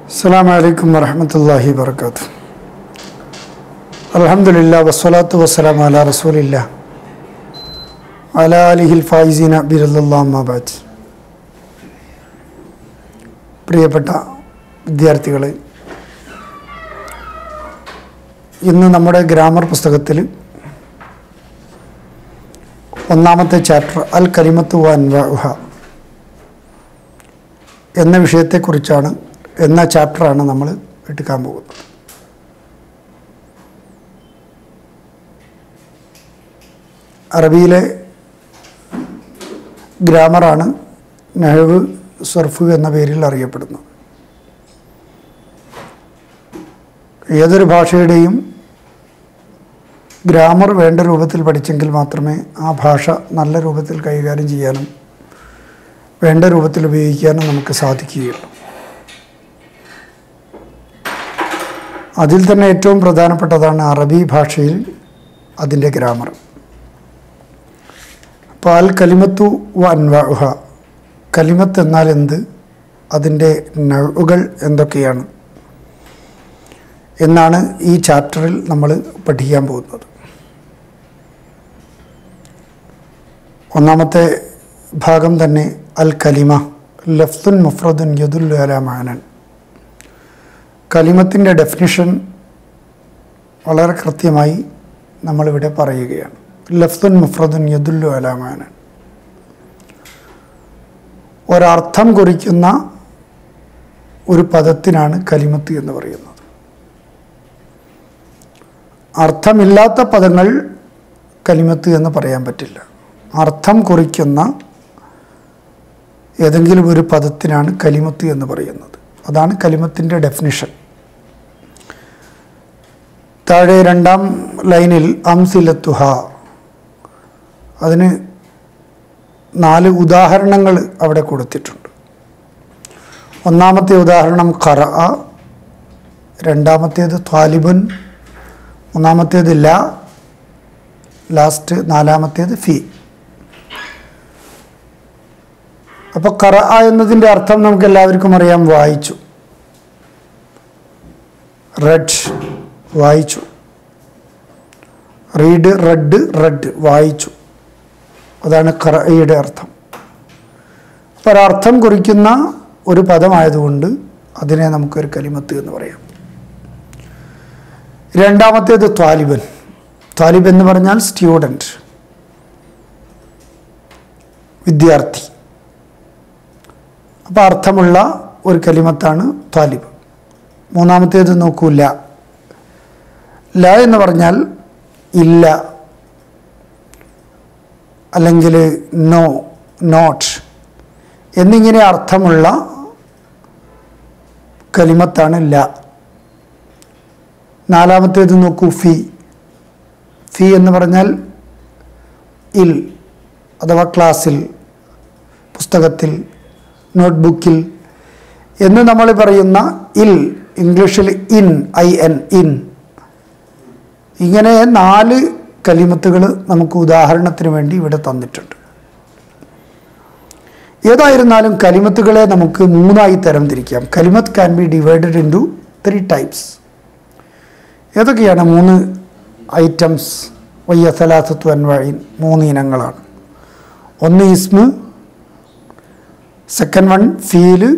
السلام عليكم ورحمة الله وبركاته الحمد لله والصلاة والسلام على رسول الله على آله الفائزين برضا الله ما بعد പ്രിയപ്പെട്ട വിദ്യാർത്ഥികളെ ഇന്ന് നമ്മുടെ ഗ്രാമർ പുസ്തകത്തിൽ ഒന്നാമത്തെ ചാപ്റ്റർ അൽ കലിമത്ത് വൻവഹ എന്ന വിഷയത്തെക്കുറിച്ചാണ് എന്ന ചാപ്റ്ററാണ് നമ്മൾ എടുക്കാൻ പോകുന്നത് അറബിയിലെ ഗ്രാമറാണ് നഹവ് സർഫ് എന്ന പേരിൽ അറിയപ്പെടുന്നത് ഏതൊരു ഭാഷയുടെയും ഗ്രാമർ വേണ്ട രൂപത്തിൽ പഠിച്ചെങ്കിൽ മാത്രമേ ആ ഭാഷ നല്ല രൂപത്തിൽ കൈകാര്യം ചെയ്യാനും വേണ്ട രൂപത്തിൽ ഉപയോഗിക്കാനും നമുക്ക് സാധിക്കുകയുള്ളൂ അതിൽ തന്നെ ഏറ്റവും പ്രധാനപ്പെട്ടതാണ് അറബി ഭാഷയിൽ അതിൻ്റെ ഗ്രാമർ അപ്പോൾ അൽ കലിമത്തു വ അൻവാഹ കലിമത്ത് എന്നാൽ എന്ത് അതിൻ്റെ നഴുകൾ എന്തൊക്കെയാണ് എന്നാണ് ഈ ചാപ്റ്ററിൽ നമ്മൾ പഠിക്കാൻ പോകുന്നത് ഒന്നാമത്തെ ഭാഗം തന്നെ അൽ കലിമ ലഫ്തുൻ മുഫ്രദുൻ യദുൽ അല മാനൻ കലിമത്തിൻ്റെ ഡെഫിനിഷൻ വളരെ കൃത്യമായി നമ്മളിവിടെ പറയുകയാണ് ലഫ്തുൻ മുഫ്രദുൻ യദുല്ലു അലാമാനൻ ഒരർത്ഥം കുറിക്കുന്ന ഒരു പദത്തിനാണ് കലിമത്ത് എന്ന് പറയുന്നത് അർത്ഥമില്ലാത്ത പദങ്ങൾ കലിമത്ത് എന്ന് പറയാൻ പറ്റില്ല അർത്ഥം കുറിക്കുന്ന ഏതെങ്കിലും ഒരു പദത്തിനാണ് കലിമത്ത് എന്ന് പറയുന്നത് അതാണ് കലിമത്തിൻ്റെ ഡെഫിനിഷൻ താഴെ രണ്ടാം ലൈനിൽ അംസിലത്തുഹ അതിന് നാല് ഉദാഹരണങ്ങൾ അവിടെ കൊടുത്തിട്ടുണ്ട് ഒന്നാമത്തെ ഉദാഹരണം ഖറ രണ്ടാമത്തേത് ത്വാലിബുൻ മൂന്നാമത്തേത് ല ലാസ്റ്റ് നാലാമത്തേത് ഫി അപ്പോൾ ഖറ എന്നതിൻ്റെ അർത്ഥം നമുക്ക് എല്ലാവർക്കും അറിയാം വായിച്ചു റെഡ് വായിച്ചു റീഡ് റെഡ് റെഡ് വായിച്ചു അതാണ് ഖറയുടെ അർത്ഥം അപ്പോൾ ഒരർത്ഥം കുറിക്കുന്ന ഒരു പദമായതുകൊണ്ട് അതിനെ നമുക്കൊരു കലിമത്ത് എന്ന് പറയാം രണ്ടാമത്തേത് ത്വാലിബൻ ത്വാലിബ് എന്ന് പറഞ്ഞാൽ സ്റ്റുഡൻറ്റ് വിദ്യാർത്ഥി അപ്പോൾ അർത്ഥമുള്ള ഒരു കലിമത്താണ് ത്വാലിബ് മൂന്നാമത്തേത് നോക്കൂ ല ല എന്ന് പറഞ്ഞാൽ ഇല്ല അല്ലെങ്കിൽ നോ നോട്ട് എന്നിങ്ങനെ അർത്ഥമുള്ള കലിമത്താണ് ല നാലാമത്തേത് നോക്കൂ ഫി ഫി എന്ന് പറഞ്ഞാൽ ഇൽ അഥവാ ക്ലാസ്സിൽ പുസ്തകത്തിൽ നോട്ട്ബുക്കിൽ എന്ന് നമ്മൾ പറയുന്ന ഇൽ ഇംഗ്ലീഷിൽ ഇൻ ഐ എൻ ഇൻ ഇങ്ങനെ നാല് കലിമത്തുകൾ നമുക്ക് ഉദാഹരണത്തിന് വേണ്ടി ഇവിടെ തന്നിട്ടുണ്ട് ഏതായിരുന്നാലും കലിമത്തുകളെ നമുക്ക് മൂന്നായി തരം തിരിക്കാം കലിമത്ത് can be divided into three types ഏതൊക്കെയാണ് മൂന്ന് ഐറ്റംസ് വയ്യ സലാസത്തു അൻവഴിൻ മൂന്ന് ഇനങ്ങളാണ് ഒന്ന് ഇസ്മ് സെക്കൻഡ് വൺ ഫീല്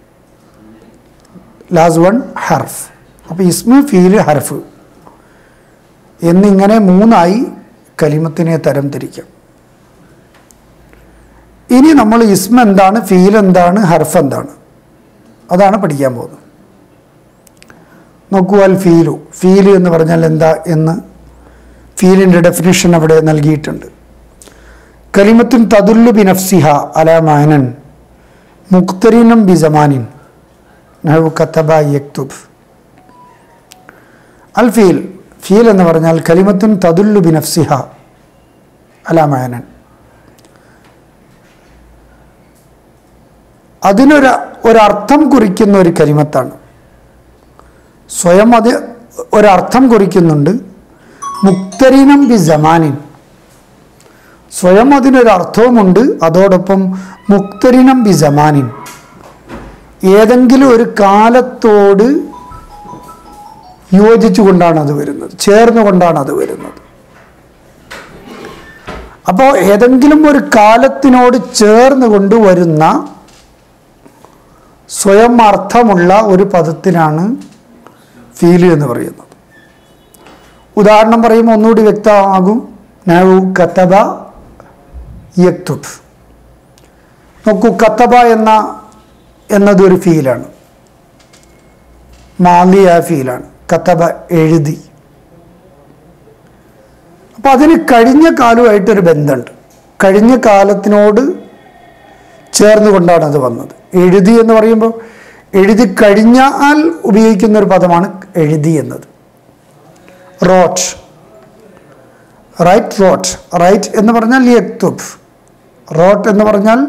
ലാസ്റ്റ് വൺ ഹർഫ് അപ്പോൾ ഇസ്മ് ഫീല് ഹർഫ് എന്നിങ്ങനെ മൂന്നായി കലിമത്തിനെ തരം തിരിക്കാം ഇനി നമ്മൾ ഇസ്മ എന്താണ് ഫീൽ എന്താണ് ഹർഫ് എന്താണ് അതാണ് പഠിക്കാൻ പോകുന്നത് നോക്കൂ അൽ ഫീലു ഫീല് എന്ന് പറഞ്ഞാൽ എന്താ എന്ന് ഫീലിൻ്റെ ഡെഫിനിഷൻ അവിടെ നൽകിയിട്ടുണ്ട് കലിമത്തുൻ തതുല്ലു ബിനഫ്സിഹ അല മാനൻ മുക്തരീനം ബി ജമാനിൻ നഹു കത്തബ യക്തുബ് അൽ ഫീൽ ഫീൽ എന്ന് പറഞ്ഞാൽ കലിമത്തുൻ തതുല്ലു ബിനഫ്സിഹ അലാമായനൻ അതിനൊരു ഒരർത്ഥം കുറിക്കുന്ന ഒരു കലിമത്താണ് സ്വയം അത് ഒരർത്ഥം കുറിക്കുന്നുണ്ട് മുക്തരീനം ബി ജമാനിൻ സ്വയം അതിനൊരു അർത്ഥവുമുണ്ട് അതോടൊപ്പം മുക്തരിനം ബി ജമാനിൻ ഏതെങ്കിലും ഒരു കാലത്തോട് യോജിച്ചുകൊണ്ടാണ് അത് വരുന്നത് ചേർന്നുകൊണ്ടാണ് അത് വരുന്നത് അപ്പോൾ ഏതെങ്കിലും ഒരു കാലത്തിനോട് ചേർന്ന് കൊണ്ടുവരുന്ന സ്വയം അർത്ഥമുള്ള ഒരു പദത്തിനാണ് ഫീല് എന്ന് പറയുന്നത് ഉദാഹരണം പറയുമ്പോൾ ഒന്നുകൂടി വ്യക്തമാകും നവു കത്തബ യക്തുബ് നോക്കൂ കത്തബ എന്ന എന്നതൊരു ഫീലാണ് മാലിയ ഫീലാണ് കത്തബ എഴുതി അപ്പോൾ അതിന് കഴിഞ്ഞ കാലവുമായിട്ടൊരു ബന്ധമുണ്ട് കഴിഞ്ഞ കാലത്തിനോട് ചേർന്നുകൊണ്ടാണ് അത് വന്നത് എഴുതി എന്ന് പറയുമ്പോൾ എഴുതി കഴിഞ്ഞാൽ ഉപയോഗിക്കുന്ന ഒരു പദമാണ് എഴുതി എന്നത് റോട്ട് റൈറ്റ് റോട്ട് റൈറ്റ് എന്ന് പറഞ്ഞാൽ യക്തുബ് റോട്ട് എന്ന് പറഞ്ഞാൽ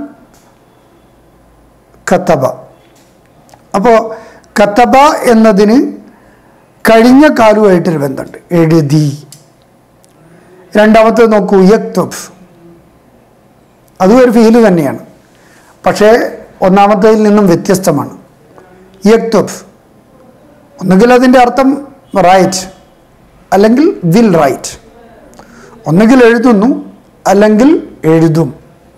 കത്തബ അപ്പോൾ കത്തബ എന്നതിന് കഴിഞ്ഞ കാലവുമായിട്ടൊരു ബന്ധമുണ്ട് എഴുതി രണ്ടാമത്തേത് നോക്കൂ യക്തുബ് അതും ഒരു ഫീല് തന്നെയാണ് പക്ഷേ ഒന്നാമത്തേതിൽ നിന്നും വ്യത്യസ്തമാണ് യക്തുബ് ഒന്നുകിൽ അതിൻ്റെ അർത്ഥം റൈറ്റ് അല്ലെങ്കിൽ വിൽ റൈറ്റ് ഒന്നുകിൽ എഴുതുന്നു അല്ലെങ്കിൽ എഴുതും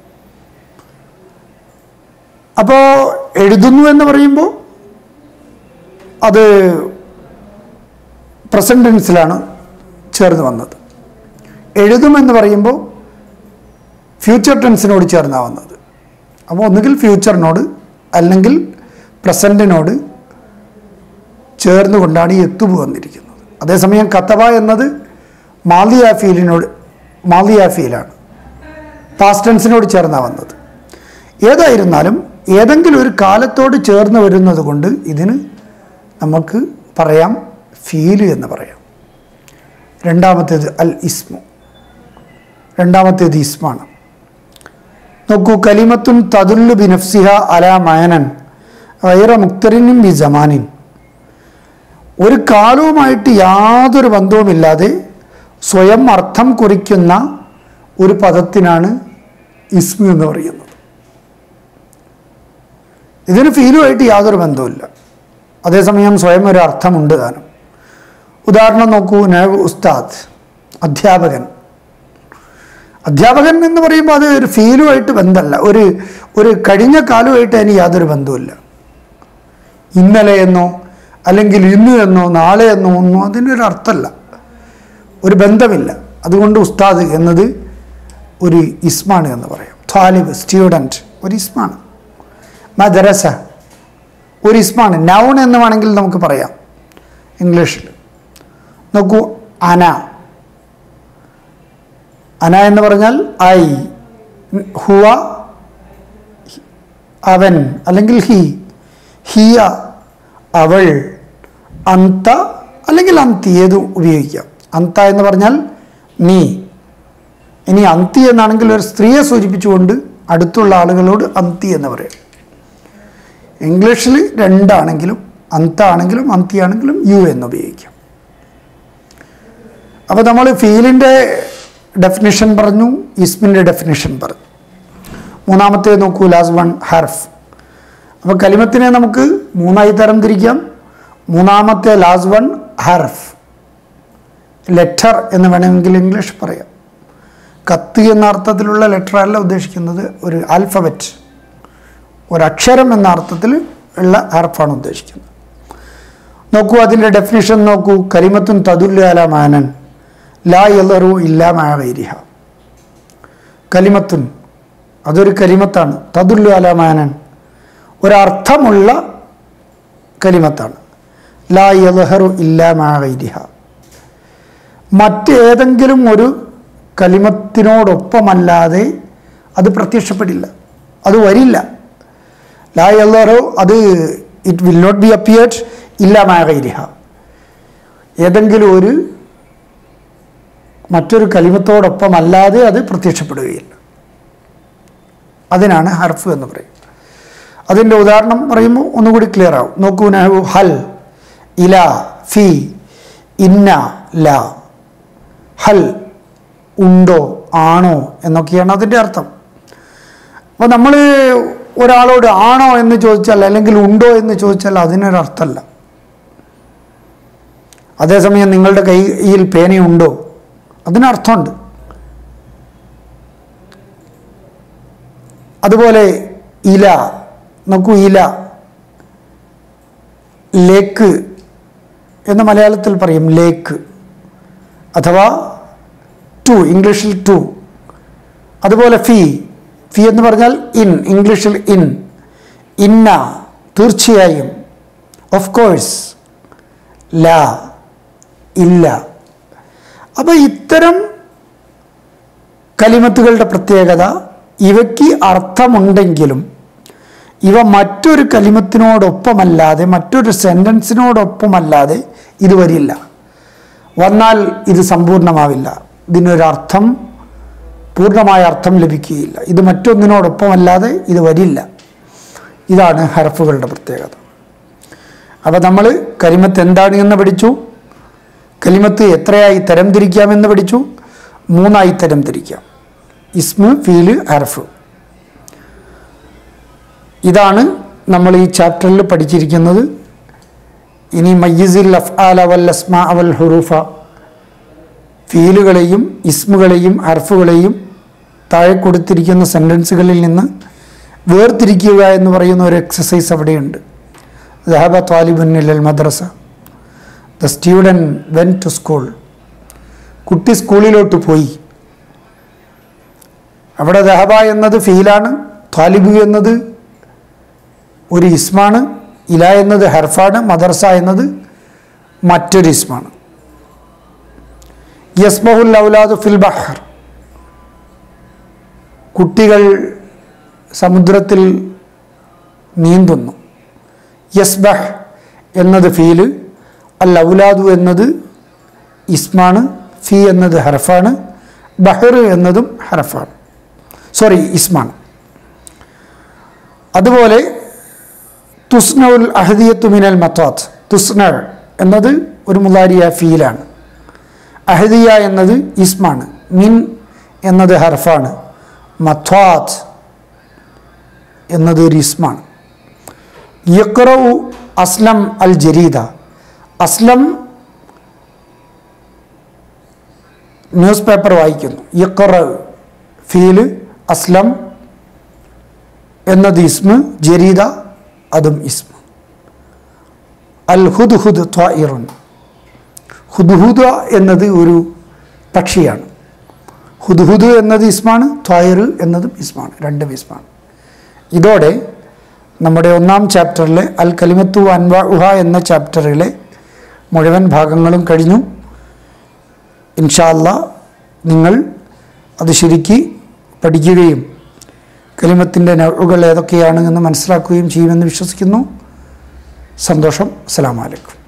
അപ്പോൾ എഴുതുന്നു എന്ന് പറയുമ്പോൾ അത് പ്രസൻറ്റ് ടെൻസിലാണ് ചേർന്ന് വന്നത് എഴുതുമെന്ന് പറയുമ്പോൾ ഫ്യൂച്ചർ ടെൻസിനോട് ചേർന്നാണ് വന്നത് അപ്പോൾ ഒന്നുകിൽ ഫ്യൂച്ചറിനോട് അല്ലെങ്കിൽ പ്രസൻറ്റിനോട് ചേർന്നുകൊണ്ടാണ് ഈ എത്തുബ് വന്നിരിക്കുന്നത് അതേസമയം കത്തബ എന്നത് മാലിയ ഫീലിനോട് മാലിയ ഫീലാണ് പാസ്റ്റ് ടെൻസിനോട് ചേർന്നാണ് വന്നത് ഏതായിരുന്നാലും ഏതെങ്കിലും ഒരു കാലത്തോട് ചേർന്ന് വരുന്നത് കൊണ്ട് ഇതിന് നമുക്ക് പറയാം ഫീല് എന്ന് പറയാം രണ്ടാമത്തേത് അൽ ഇസ്മു രണ്ടാമത്തേത് ഇസ്മാണ് നോക്കൂ കലിമത്തുൻ തതുല്ലു ബിനഫ്സിഹ അല മയനൻ വൈറ മുക്തറിനും ബി ജമാനിൻ ഒരു കാലവുമായിട്ട് യാതൊരു ബന്ധവുമില്ലാതെ സ്വയം അർത്ഥം കുറിക്കുന്ന ഒരു പദത്തിനാണ് ഇസ്മു എന്ന് പറയുന്നത് ഇതിന് ഫീലുമായിട്ട് യാതൊരു ബന്ധവുമില്ല അതേസമയം സ്വയം ഒരു അർത്ഥമുണ്ട് താനും ഉദാഹരണം നോക്കൂ നഹ് ഉസ്താദ് അധ്യാപകൻ അധ്യാപകൻ എന്ന് പറയുമ്പോൾ അത് ഒരു ഫീലുമായിട്ട് ബന്ധമല്ല ഒരു ഒരു കഴിഞ്ഞ കാലവുമായിട്ട് അതിന് യാതൊരു ബന്ധവുമില്ല ഇന്നലെ എന്നോ അല്ലെങ്കിൽ ഇന്ന് എന്നോ നാളെ എന്നോ ഒന്നും അതിനൊരു അർത്ഥമല്ല ഒരു ബന്ധമില്ല അതുകൊണ്ട് ഉസ്താദ് എന്നത് ഒരു ഇസ്മാണ് എന്ന് പറയാം താലിബ് സ്റ്റുഡൻറ്റ് ഒരു ഇസ്മാണ് മദ്രസ ഒരു ഇസ്മാണ് നൗൺ എന്ന് വേണമെങ്കിൽ നമുക്ക് പറയാം ഇംഗ്ലീഷിൽ നോക്കൂ അന അന എന്ന് പറഞ്ഞാൽ ഐ ഹുവ അവൻ അല്ലെങ്കിൽ ഹി ഹിയ അവൾ അന്ത അല്ലെങ്കിൽ അന്തി ഏതും ഉപയോഗിക്കാം അന്ത എന്ന് പറഞ്ഞാൽ നീ ഇനി അന്തി എന്നാണെങ്കിൽ ഒരു സ്ത്രീയെ സൂചിപ്പിച്ചുകൊണ്ട് അടുത്തുള്ള ആളുകളോട് അന്തി എന്ന് പറയാം ഇംഗ്ലീഷിൽ രണ്ടാണെങ്കിലും അന്ത ആണെങ്കിലും അന്തി ആണെങ്കിലും യു എന്ന് ഉപയോഗിക്കാം അപ്പോൾ നമ്മൾ ഫീലിൻ്റെ ഡെഫിനിഷൻ പറഞ്ഞു ഇസ്മിൻ്റെ ഡെഫിനിഷൻ പറഞ്ഞു മൂന്നാമത്തെ നോക്കൂ ലാസ്റ്റ് വൺ ഹർഫ് അപ്പോൾ കലിമത്തിനെ നമുക്ക് മൂന്നായി തരം തിരിക്കാം മൂന്നാമത്തെ ലാസ്റ്റ് വൺ ഹർഫ് ലെറ്റർ എന്ന് വേണമെങ്കിൽ ഇംഗ്ലീഷ് പറയാം കത്ത് എന്ന അർത്ഥത്തിലുള്ള ലെറ്റർ അല്ല ഉദ്ദേശിക്കുന്നത് ഒരു ആൽഫബറ്റ് ഒരക്ഷരം എന്ന അർത്ഥത്തിൽ ഉള്ള ഹർഫാണ് ഉദ്ദേശിക്കുന്നത് നോക്കൂ അതിൻ്റെ ഡെഫിനിഷൻ നോക്കൂ കലിമത്തുൻ തതുല്യാല മാനൻ ലാ യലറു ഇല്ലാ മാവേരിഹ കലിമത്തുൻ അതൊരു കലിമത്താണ് തതുല്ലു അല മാനൻ ഒരർത്ഥമുള്ള കലിമത്താണ് ലാ യലഹറു ഇല്ലാ മാവേരിഹ മറ്റേതെങ്കിലും ഒരു കലിമത്തിനോടൊപ്പമല്ലാതെ അത് പ്രത്യക്ഷപ്പെടില്ല അത് വരില്ല ലാ യല്ലറു അത് it will not be appeared ഇല്ല മാകൈരിഹ ഏതെങ്കിലും ഒരു മറ്റൊരു കലിമത്തോടൊപ്പമല്ലാതെ അത് പ്രത്യക്ഷപ്പെടുകയില്ല അതിനാണ് ഹർഫ് എന്ന് പറയും അതിൻ്റെ ഉദാഹരണം പറയുമ്പോൾ ഒന്നുകൂടി ക്ലിയർ ആവും നോക്കൂ നഹു ഹൽ ഇല ഫി ഇന്ന ല ഹൽ ഉണ്ടോ ആണോ എന്നൊക്കെയാണ് അതിൻ്റെ അർത്ഥം അപ്പോൾ നമ്മൾ ഒരാളോട് ആണോ എന്ന് ചോദിച്ചാൽ അല്ലെങ്കിൽ ഉണ്ടോ എന്ന് ചോദിച്ചാൽ അതിനൊരർത്ഥമല്ല അതേസമയം നിങ്ങളുടെ കയ്യിൽ പേനയുണ്ടോ അതിനർത്ഥമുണ്ട് അതുപോലെ ഇല നോക്കൂ ഇല ലേക്ക് എന്ന് മലയാളത്തിൽ പറയും ലേക്ക് അഥവാ ടു ഇംഗ്ലീഷിൽ ടു അതുപോലെ ഫീ ഫീ എന്ന് പറഞ്ഞാൽ ഇൻ ഇംഗ്ലീഷിൽ ഇൻ ഇന്ന തീർച്ചയായും ഓഫ് കോഴ്സ് ലാ ഇല്ല അപ്പോൾ ഇത്തരം കലിമത്തുകളുടെ പ്രത്യേകത ഇവയ്ക്ക് അർത്ഥമുണ്ടെങ്കിലും ഇവ മറ്റൊരു കലിമത്തിനോടൊപ്പമല്ലാതെ മറ്റൊരു സെൻറ്റൻസിനോടൊപ്പമല്ലാതെ ഇത് വരില്ല വന്നാൽ ഇത് സമ്പൂർണ്ണമാവില്ല ഇതിനൊരർത്ഥം പൂർണ്ണമായ അർത്ഥം ലഭിക്കുകയില്ല ഇത് മറ്റൊന്നിനോടൊപ്പമല്ലാതെ ഇത് വരില്ല ഇതാണ് ഹർഫുകളുടെ പ്രത്യേകത അപ്പോൾ നമ്മൾ കലിമത്ത് എന്താണ് എന്ന് പഠിച്ചു കലിമത്ത് എത്രയായി തരംതിരിക്കാമെന്ന് പഠിച്ചു മൂന്നായി തരംതിരിക്കാം ഇസ്മ് ഫീല് ഹർഫ് ഇതാണ് നമ്മൾ ഈ ചാപ്റ്ററിൽ പഠിച്ചിരിക്കുന്നത് ഇനി മയ്യിസിൽ അഫ്ആല വൽ അസ്മാ വൽ ഹുറൂഫ ഫീലുകളെയും ഇസ്മുകളെയും ഹർഫുകളെയും താഴെ കൊടുത്തിരിക്കുന്ന സെൻറ്റൻസുകളിൽ നിന്ന് വേർതിരിക്കുക എന്ന് പറയുന്ന ഒരു എക്സസൈസ് അവിടെയുണ്ട് ദഹബ താലിബുൻ അൽ മദ്രസ the student went to school കുട്ടി സ്കൂളിലോട്ട് പോയി അവിടെ ദഹബ എന്നത് ഫീലാണ് താലിബ് എന്നത് ഒരു ഇസ്മാണ് ഇല എന്നത് ഹർഫാണ് മദർസ എന്നത് മറ്റൊരു ഇസ്മാണ് യസ്ബഹുൽ ഔലാദു ഫിൽ ബഹർ കുട്ടികൾ സമുദ്രത്തിൽ നീന്തുന്നു യസ്ബഹ് എന്നത് ഫീല് അൽ ഔലാദു എന്നത് ഇസ്മാണ് ഫി എന്നത് ഹർഫാണ് ബഹർ എന്നതും ഹർഫാണ് സോറി ഇസ്മാണ് അതുപോലെ തുസ്നഉൽ അഹദിയത്തു മിനൽ മത്താത്ത് തുസ്ന എന്നത് ഒരു മുലാരിയ ഫീലാണ് അഹദിയ എന്നത് ഇസ്മാണ് മിൻ എന്നത് ഹർഫാണ് മത്വാത്ത് എന്നത് ഒരു ഇസ്മാണ് യക്റു അസ്ലം അൽ ജരീദ അസ്ലം ന്യൂസ് പേപ്പർ വായിക്കുന്നു യക്റ ഫീല് അസ്ലം എന്നത് ഇസ്മ് ജരീദ അതും ഇസ്മ അൽ ഹുദ് ഹുദ് ത്വായിറുൻ ഹുദ്ഹുദ എന്നത് ഒരു പക്ഷിയാണ് ഹുദ്ഹുദ് എന്നത് ഇസ്മാണ് ത്വായിർ എന്നതും ഇസ്മാണ് രണ്ടും ഇസ്മാണ് ഇതോടെ നമ്മുടെ ഒന്നാം ചാപ്റ്ററിലെ അൽ കലിമത്തു അൻവാ ഉഹ എന്ന ചാപ്റ്ററിലെ മുഴുവൻ ഭാഗങ്ങളും കഴിഞ്ഞു ഇൻഷാല്ല നിങ്ങൾ അത് ശരിക്ക് പഠിക്കുകയും കലിമത്തിൻ്റെ നൗകൾ ഏതൊക്കെയാണ് എന്ന് മനസ്സിലാക്കുകയും ചെയ്യുമെന്ന് വിശ്വസിക്കുന്നു സന്തോഷം അസ്സാം വലൈക്കും